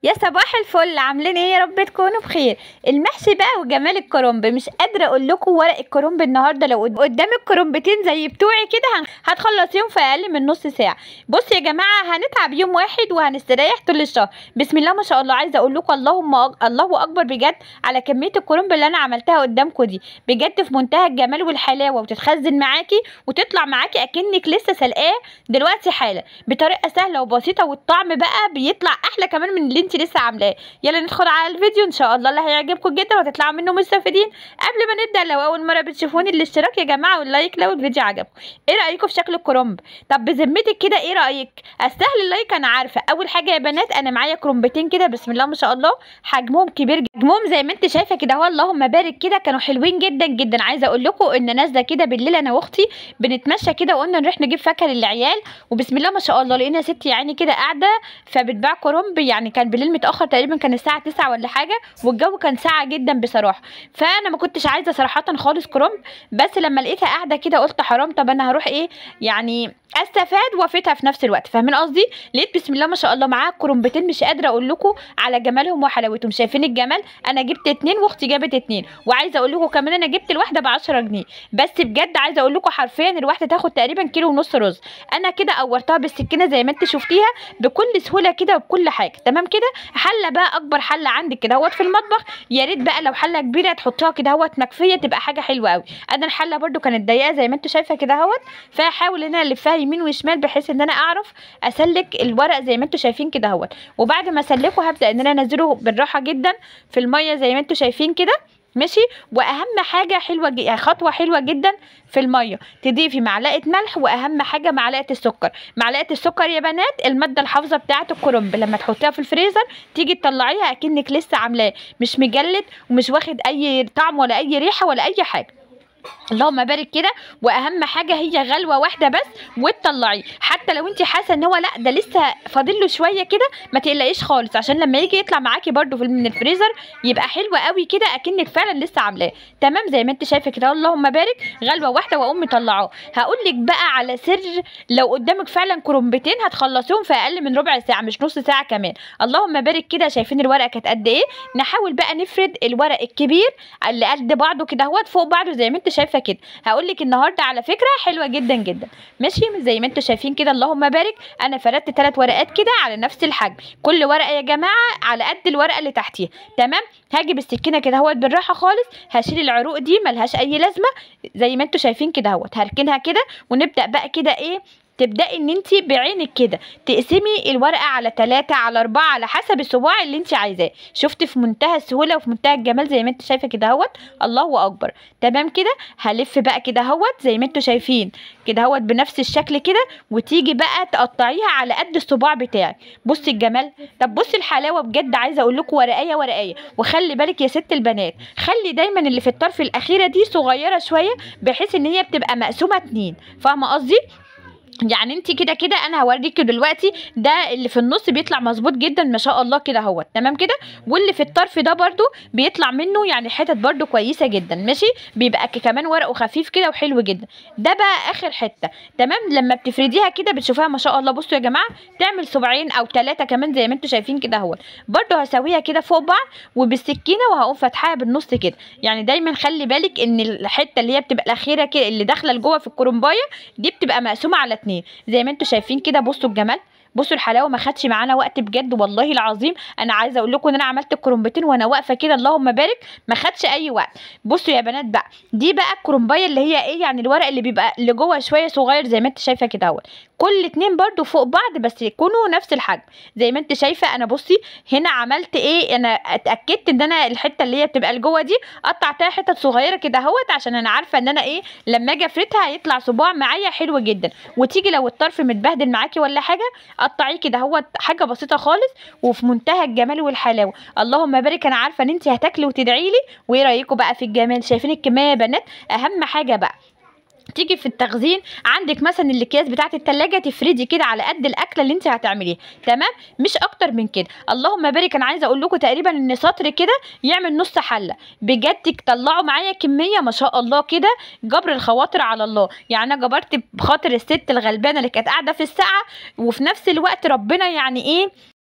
يا صباح الفل عاملين ايه يا رب تكونوا بخير المحشي بقى وجمال الكرنب مش قادره اقول لكم ورق الكرنب النهارده لو قد- قدامك كرنبتين زي بتوعي كده هن- هتخلصيهم في اقل من نص ساعه بصوا يا جماعه هنتعب يوم واحد وهنستريح طول الشهر بسم الله ما شاء الله عايزه اقول لكم اللهم أك... الله اكبر بجد على كميه الكرنب اللي انا عملتها قدامكم دي بجد في منتهى الجمال والحلاوه وتتخزن معاكي وتطلع معاكي اكنك لسه سلقاه دلوقتي حالا بطريقه سهله وبسيطه والطعم بقى بيطلع احلى كمان من اللي انت لسه عاملاه يلا ندخل على الفيديو ان شاء الله اللي هيعجبكم جدا وهتطلعوا منه مستفيدين قبل ما نبدا لو اول مره بتشوفوني الاشتراك يا جماعه واللايك لو الفيديو عجبكم ايه رايكم في شكل الكرنب طب بذمتك كده ايه رايك استاهل اللايك انا عارفه اول حاجه يا بنات انا معايا كرنبتين كده بسم الله ما شاء الله حجمهم كبير جدا حجمهم زي ما انت شايفه كده اهو اللهم بارك كده كانوا حلوين جدا جدا عايزه اقول لكم ان نازله كده بالليل انا واختي بنتمشى كده وقلنا نروح نجيب فاكهه للعيال وبسم الله ما شاء الله لقينا ست يعني كده قاعده فبتباع كرنب يعني كان بالليل متاخر تقريبا كان الساعه 9 ولا حاجه والجو كان ساقع جدا بصراحه فانا ما كنتش عايزه صراحه خالص كرنب بس لما لقيتها قاعده كده قلت حرام طب انا هروح ايه يعني استفاد وافيتها في نفس الوقت فاهمين قصدي لقيت بسم الله ما شاء الله معاها كرنبتين مش قادره اقول لكم على جمالهم وحلاوتهم شايفين الجمال انا جبت اتنين واختي جابت اتنين وعايزه اقول لكم كمان انا جبت الواحده ب 10 جنيه بس بجد عايزه اقول لكم حرفيا الواحده تاخد تقريبا كيلو ونص رز انا كده قورتها بالسكينه زي ما انت شفتيها بكل سهوله كده وبكل حاجه تمام كده حله بقى اكبر حله عندك كده اهوت في المطبخ يا ريت بقى لو حله كبيره تحطيها كده اهوت مكفيه تبقى حاجه حلوه قوي انا الحله برده كانت ضيقه زي ما انت شايفه كده اهوت فهحاول ان انا الفها يمين وشمال بحيث ان انا اعرف اسلك الورق زي ما انتم شايفين كده اهوت وبعد ما اسلكه هبدا ان انا انزله بالراحه جدا في الميه زي ما انتم شايفين كده ماشي واهم حاجه حلوه ج... خطوه حلوه جدا في الميه تضيفي معلقه ملح واهم حاجه معلقه السكر معلقه السكر يا بنات الماده الحافظه بتاعه الكرنب لما تحطيها في الفريزر تيجي تطلعيها اكنك لسه عاملاه مش مجلد ومش واخد اي طعم ولا اي ريحه ولا اي حاجه اللهم بارك كده واهم حاجه هي غلوه واحده بس وتطلعيه حتى لو انت حاسه ان هو لا ده لسه فاضل له شويه كده ما تقلقيش خالص عشان لما يجي يطلع معاكي برده من الفريزر يبقى حلو قوي كده اكنك فعلا لسه عاملاه تمام زي ما انت شايفه كده اللهم بارك غلوه واحده واقوم مطلعاه هقول لك بقى على سر لو قدامك فعلا كرنبتين هتخلصيهم في اقل من ربع ساعه مش نص ساعه كمان اللهم بارك كده شايفين الورقه كانت قد ايه نحاول بقى نفرد الورق الكبير اللي قد بعضه كده اهوت فوق بعضه زي ما انت شايفه كده هقول لك النهارده على فكره حلوه جدا جدا ماشي زي ما انتم شايفين كده اللهم بارك انا فردت ثلاث ورقات كده على نفس الحجم كل ورقه يا جماعه على قد الورقه اللي تحتيها تمام هاجي بالسكينه كده اهوت بالراحه خالص هشيل العروق دي ملهاش اي لازمه زي ما انتم شايفين كده اهوت هركنها كده ونبدا بقى كده ايه تبداي ان انت بعينك كده تقسمي الورقه على ثلاثة على أربعة على حسب الصباع اللي انت عايزاه شفت في منتهى السهوله وفي منتهى الجمال زي ما انت شايفه كده اهوت الله اكبر تمام كده هلف بقى كده اهوت زي ما انتم شايفين كده اهوت بنفس الشكل كده وتيجي بقى تقطعيها على قد الصباع بتاعك بصي الجمال طب بصي الحلاوه بجد عايزه اقول لكم ورقايه ورقايه وخلي بالك يا ست البنات خلي دايما اللي في الطرف الاخيره دي صغيره شويه بحيث ان هي بتبقى مقسومه اتنين فاهمه قصدي يعني انت كده كده انا هوريكي دلوقتي ده اللي في النص بيطلع مظبوط جدا ما شاء الله كده اهوت تمام كده واللي في الطرف ده برده بيطلع منه يعني حتت برده كويسه جدا ماشي بيبقى ك- كمان ورقه خفيف كده وحلو جدا ده بقى اخر حته تمام لما بتفرديها كده بتشوفيها ما شاء الله بصوا يا جماعه تعمل صباعين او ثلاثه كمان زي ما انتم شايفين كده اهوت برده هسويها كده فوق بعض وبالسكينه وهقوم فاتحاها بالنص كده يعني دايما خلي بالك ان الحته اللي هي بتبقى الاخيره كده اللي داخله لجوه في الكرنبايه دي بتبقى مقسومه على اتنين زي ما انتم شايفين كده بصوا الجمال بصوا الحلاوه ما خدش معانا وقت بجد والله العظيم انا عايزه اقول لكم ان انا عملت الكرنبتين وانا واقفه كده اللهم بارك ما خدش اي وقت بصوا يا بنات بقى دي بقى الكرنبايه اللي هي ايه يعني الورق اللي بيبقى اللي جوه شويه صغير زي ما انت شايفه كده اهو كل اتنين برضو فوق بعض بس يكونوا نفس الحجم زي ما انت شايفه انا بصي هنا عملت ايه انا اتاكدت ان انا الحته اللي هي بتبقى لجوه دي قطعتها حتت صغيره كده اهوت عشان انا عارفه ان انا ايه لما اجي افردها هيطلع صباع معايا حلو جدا وتيجي لو الطرف متبهدل معاكي ولا حاجه قطعيه كده اهوت حاجه بسيطه خالص وفي منتهى الجمال والحلاوه اللهم بارك انا عارفه ان انت هتاكلي وتدعي لي وايه رايكم بقى في الجمال شايفين الكميه يا بنات اهم حاجه بقى تيجي في التخزين عندك مثلا الاكياس بتاعه التلاجة تفردي كده على قد الاكله اللي انت هتعمليها تمام مش اكتر من كده اللهم بارك انا عايزه اقول لكم تقريبا ان سطر كده يعمل نص حله بجد طلعوا معايا كميه ما شاء الله كده جبر الخواطر على الله يعني انا جبرت بخاطر الست الغلبانه اللي كانت قاعده في الساعه وفي نفس الوقت ربنا يعني ايه